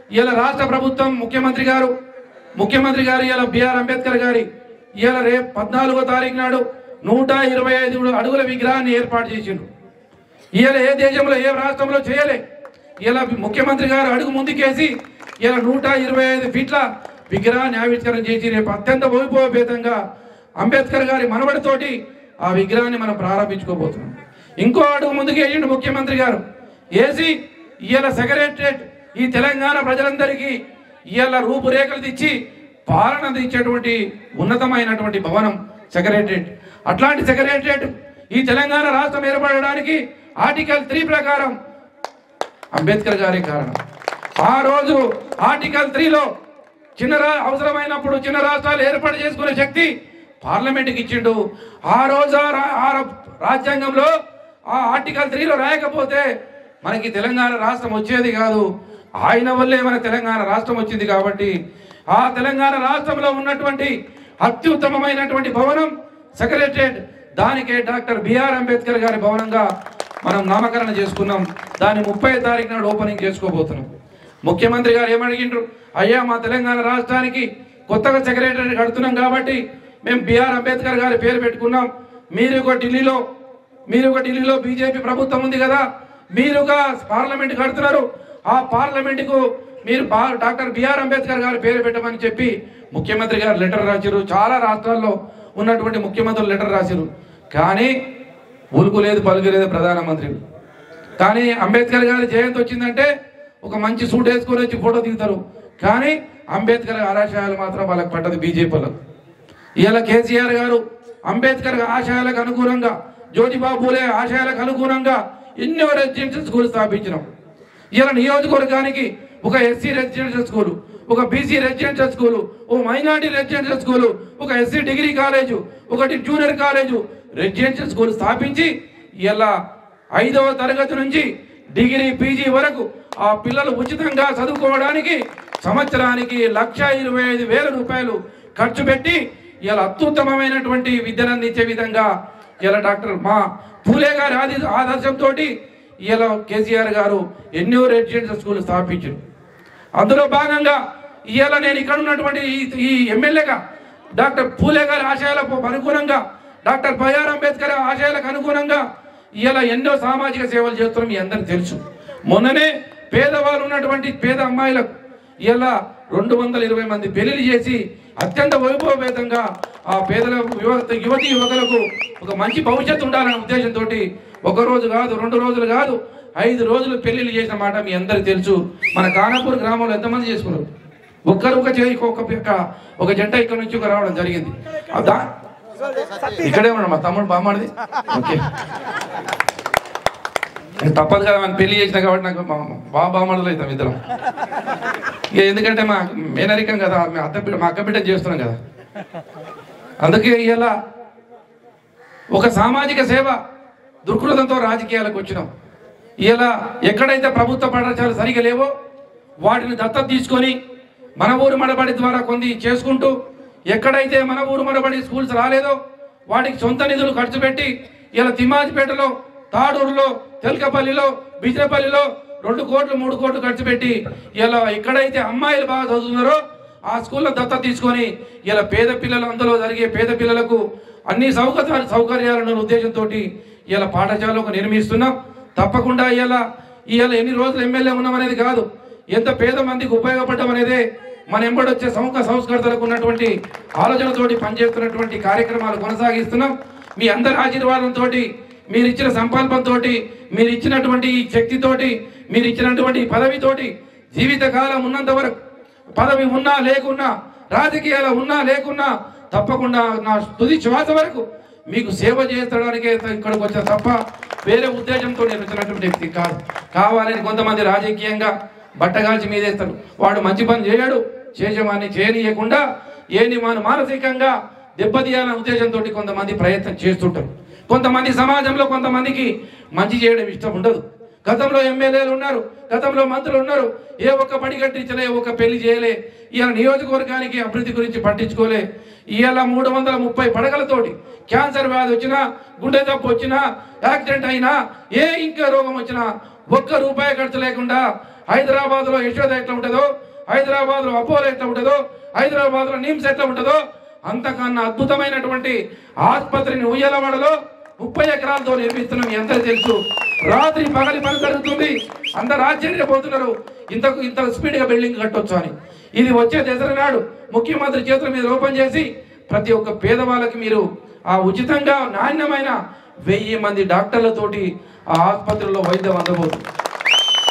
ఇలా రాష్ట్ర ప్రభుత్వం ముఖ్యమంత్రి గారు ముఖ్యమంత్రి గారు ఇలా బిఆర్ అంబేద్కర్ గారి ఇలా రేపు పద్నాలుగో తారీఖు నాడు నూట ఇరవై ఐదు అడుగుల విగ్రహాన్ని ఏర్పాటు చేసిండ్రు ఇవాళ ఏ దేశంలో ఏ రాష్ట్రంలో చేయలే ఇలా ముఖ్యమంత్రి గారు అడుగు ముందుకేసి ఇలా నూట ఇరవై ఐదు ఫీట్ల విగ్రహాన్ని ఆవిష్కరణ చేసి రేపు అత్యంత వైభవపేతంగా అంబేద్కర్ గారి మనవడితోటి ఆ విగ్రహాన్ని మనం ప్రారంభించుకోబోతున్నాం ఇంకో అడుగు ముందుకేసిండు ముఖ్యమంత్రి గారు ఏసి ఇవాళ సెక్రటరేట్ ఈ తెలంగాణ ప్రజలందరికీ ఇవాళ రూపురేఖలు తెచ్చి పాలన ఇచ్చేటువంటి ఉన్నతమైనటువంటి భవనం సెక్రటరేట్ అట్లాంటి సెక్రటరేట్ ఈ తెలంగాణ రాష్ట్రం ఏర్పడడానికి ఆర్టికల్ త్రీ ప్రకారం అంబేద్కర్ గారే కారణం ఆ రోజు ఆర్టికల్ త్రీలో చిన్న రా అవసరమైనప్పుడు చిన్న రాష్ట్రాలు ఏర్పాటు చేసుకునే శక్తి పార్లమెంట్కి ఇచ్చిండు ఆ రోజు ఆ రా- ఆ రాజ్యాంగంలో ఆ ఆర్టికల్ త్రీలో రాయకపోతే మనకి తెలంగాణ రాష్ట్రం వచ్చేది కాదు ఆయన వల్లే మన తెలంగాణ రాష్ట్రం వచ్చింది కాబట్టి ఆ తెలంగాణ రాష్ట్రంలో ఉన్నటువంటి అత్యుత్తమమైనటువంటి భవనం సెక్రటరేట్ దానికే డాక్టర్ బిఆర్ అంబేద్కర్ గారి భవనంగా మనం నామకరణ చేసుకున్నాం దాన్ని ముప్పై తారీఖు నాడు ఓపెనింగ్ చేసుకోబోతున్నాం ముఖ్యమంత్రి గారు ఏమడిగిండ్రు అయ్యా మా తెలంగాణ రాష్ట్రానికి కొత్తగా సెక్రటరీ కడుతున్నాం కాబట్టి మేము బిఆర్ అంబేద్కర్ గారి పేరు పెట్టుకున్నాం మీరు ఒక ఢిల్లీలో మీరు ఒక ఢిల్లీలో బీజేపీ ప్రభుత్వం ఉంది కదా మీరుగా పార్లమెంట్ కడుతున్నారు ఆ పార్లమెంట్ కు మీరు బా- డాక్టర్ బిఆర్ అంబేద్కర్ గారి పేరు పెట్టమని చెప్పి ముఖ్యమంత్రి గారు లెటర్ రాశారు చాలా రాష్ట్రాల్లో ఉన్నటువంటి ముఖ్యమంత్రులు లెటర్ రాశారు కానీ ఉలుకు లేదు పలుకు లేదు ప్రధానమంత్రి కానీ అంబేద్కర్ గారి జయంతి వచ్చిందంటే ఒక మంచి సూట్ వేసుకొని వచ్చి ఫోటో దిగుతారు కానీ అంబేద్కర్ ఆరాశయాలు మాత్రం వాళ్ళకి పట్టదు బీజేపీ వాళ్ళకు ఇవాళ కేసీఆర్ గారు అంబేద్కర్ ఆశయాలకు అనుగుణంగా జ్యోతిబాబు పూలే ఆశయాలకు అనుగుణంగా ఎన్నో రెసిడెన్షియల్ స్కూల్ స్థాపించినాం ఇవాళ నియోజకవర్గానికి ఒక ఎస్సీ రెసిడెన్షియల్ స్కూల్ ఒక బీసీ రెసిడెన్షియల్ స్కూల్ ఓ మైనార్టీ రెసిడెన్షియల్ స్కూల్ ఒక ఎస్సీ డిగ్రీ కాలేజు ఒకటి జూనియర్ కాలేజు రెసిడెన్షియల్ స్కూల్ స్థాపించి ఇలా ఐదవ తరగతి నుంచి డిగ్రీ పీజీ వరకు ఆ పిల్లలు ఉచితంగా చదువుకోవడానికి సంవత్సరానికి లక్ష ఇరవై ఐదు వేల రూపాయలు ఖర్చు పెట్టి ఇలా అత్యుత్తమమైనటువంటి విద్యను అందించే విధంగా ఇలా డాక్టర్ మా పూలే గారి ఆది ఆదర్శంతో ఇలా కేసీఆర్ గారు ఎన్నో రెసిడెన్షియల్ స్కూల్ స్థాపించారు అందులో భాగంగా ఇవాళ నేను ఇక్కడ ఉన్నటువంటి ఈ- ఈ ఎమ్మెల్యేగా డాక్టర్ పూలే గారి ఆశయాలకు అనుగుణంగా డాక్టర్ బైఆర్ అంబేద్కర్ ఆశయాలకు అనుగుణంగా ఇవాళ ఎన్నో సామాజిక సేవలు చేస్తున్నాం మీ అందరికి తెలుసు మొన్ననే పేదవాళ్ళు ఉన్నటువంటి పేద అమ్మాయిలకు ఇలా రెండు వందల ఇరవై మంది పెళ్లిళ్ళు చేసి అత్యంత వైభవపేతంగా ఆ పేదల యువత యువతి యువకులకు ఒక మంచి భవిష్యత్తు ఉండాలనే ఉద్దేశంతో ఒక రోజు కాదు రెండు రోజులు కాదు ఐదు రోజులు పెళ్లిళ్ళు చేసిన మాట మీ అందరికి తెలుసు మన కానాపూర్ గ్రామంలో ఎంతమంది చేసుకున్నారు ఒక్కరు ఒక చేయి ఒక ఒక- ఒక జంట ఇక్కడ నుంచి ఒక రావడం జరిగింది ఆ దా- ఇక్కడే ఉన్నాడు మా తమ్ముడు బామ్మడిది ఓకే ఇంక తప్పదు కదా మనం పెళ్లి చేసిన కాబట్టి నాకు మా బా బామ్మడులు అవుతాం ఇద్దరం ఇక ఎందుకంటే మా మేనరికం కదా మా అత్త బిడ్డ మా అక్క బిడ్డ చేస్తున్నాం కదా అందుకే ఇలా ఒక సామాజిక సేవ దుర్కృతంతో రాజకీయాలకు వచ్చినాం ఇలా ఎక్కడైతే ప్రభుత్వ పాఠశాలలు సరిగా లేవో వాటిని దత్తత తీసుకొని మన ఊరు మడబడి ద్వారా కొన్ని చేసుకుంటూ ఎక్కడైతే మన ఊరు మడబడి స్కూల్స్ రాలేదో వాటికి సొంత నిధులు ఖర్చు పెట్టి ఇలా తిమ్మాజిపేటలో తాడూరులో తెలకపల్లిలో బిజినపల్లిలో రెండు కోట్లు మూడు కోట్లు ఖర్చు పెట్టి ఇలా ఎక్కడైతే అమ్మాయిలు బాగా చదువుతున్నారో ఆ స్కూల్లో దత్తత తీసుకొని ఇలా పేద పిల్లలు అందులో జరిగే పేద పిల్లలకు అన్ని సౌకర్యాలు సౌకర్యాలను ఉద్దేశంతో ఇలా పాఠశాలకు నిర్మిస్తున్నాం తప్పకుండా ఇలా ఇవాళ ఎన్ని రోజులు ఎమ్మెల్యే ఉన్నాం అనేది కాదు ఎంత పేద మందికి ఉపయోగపడడం అనేదే మన ఎంబడొచ్చే సముఖ సంస్కర్తలకు ఉన్నటువంటి ఆలోచనతోటి పనిచేస్తున్నటువంటి కార్యక్రమాలు కొనసాగిస్తున్నాం మీ అందరి ఆశీర్వాదంతో మీరు ఇచ్చిన సంకల్పంతో మీరు ఇచ్చినటువంటి ఈ శక్తితోటి మీరు ఇచ్చినటువంటి ఈ పదవితోటి జీవితకాలం ఉన్నంత వరకు పదవి ఉన్నా లేకున్నా రాజకీయాలు ఉన్నా లేకున్నా తప్పకుండా నా తుది శ్వాస వరకు మీకు సేవ చేయించడానికే ఇక్కడికి వచ్చా తప్ప వేరే ఉద్దేశంతో నేను వచ్చినటువంటి వ్యక్తి కాదు కావాలని కొంతమంది రాజకీయంగా బట్టగాల్చి మీదేస్తారు వాడు మంచి పని చేయడు చేసేవాడిని చేయనీయకుండా ఏని మన మానసికంగా దెబ్బతీయాలనే ఉద్దేశంతో కొంతమంది ప్రయత్నం చేస్తుంటారు కొంతమంది సమాజంలో కొంతమందికి మంచి చేయడం ఇష్టం ఉండదు గతంలో ఎమ్మెల్యేలు ఉన్నారు గతంలో మంత్రులు ఉన్నారు ఏ ఒక్క పని కట్టించలే ఏ ఒక్క పెళ్లి చేయలే ఇవాళ నియోజకవర్గానికి అభివృద్ధి గురించి పట్టించుకోలే ఇవాళ మూడు వందల ముప్పై పడగలతోటి క్యాన్సర్ వ్యాధి వచ్చినా గుండె జబ్బు వచ్చినా యాక్సిడెంట్ అయినా ఏ ఇంకా రోగం వచ్చినా ఒక్క రూపాయి ఖర్చు లేకుండా హైదరాబాద్ లో యశోద ఎట్లా ఉంటుందో హైదరాబాద్ లో అపోలో ఎట్లా ఉంటుందో హైదరాబాద్ లో నిమ్స్ ఎట్లా ఉంటుందో అంతకన్నా అద్భుతమైనటువంటి ఆసుపత్రిని ఉయ్యలవాడలో ముప్పై ఎకరాలతో నిర్మిస్తున్నాం మీ అందరికీ తెలుసు రాత్రి పగలి పని జరుగుతుంది అందరు ఆశ్చర్యపోతున్నారు ఇంతకు ఇంత స్పీడ్ గా బిల్డింగ్ కట్టొచ్చు అని ఇది వచ్చే దసరా నాడు ముఖ్యమంత్రి చేతుల మీద ఓపెన్ చేసి ప్రతి ఒక్క పేదవాళ్ళకి మీరు ఆ ఉచితంగా నాణ్యమైన వెయ్యి మంది డాక్టర్లతోటి ఆ ఆసుపత్రిలో వైద్యం అందబోతుంది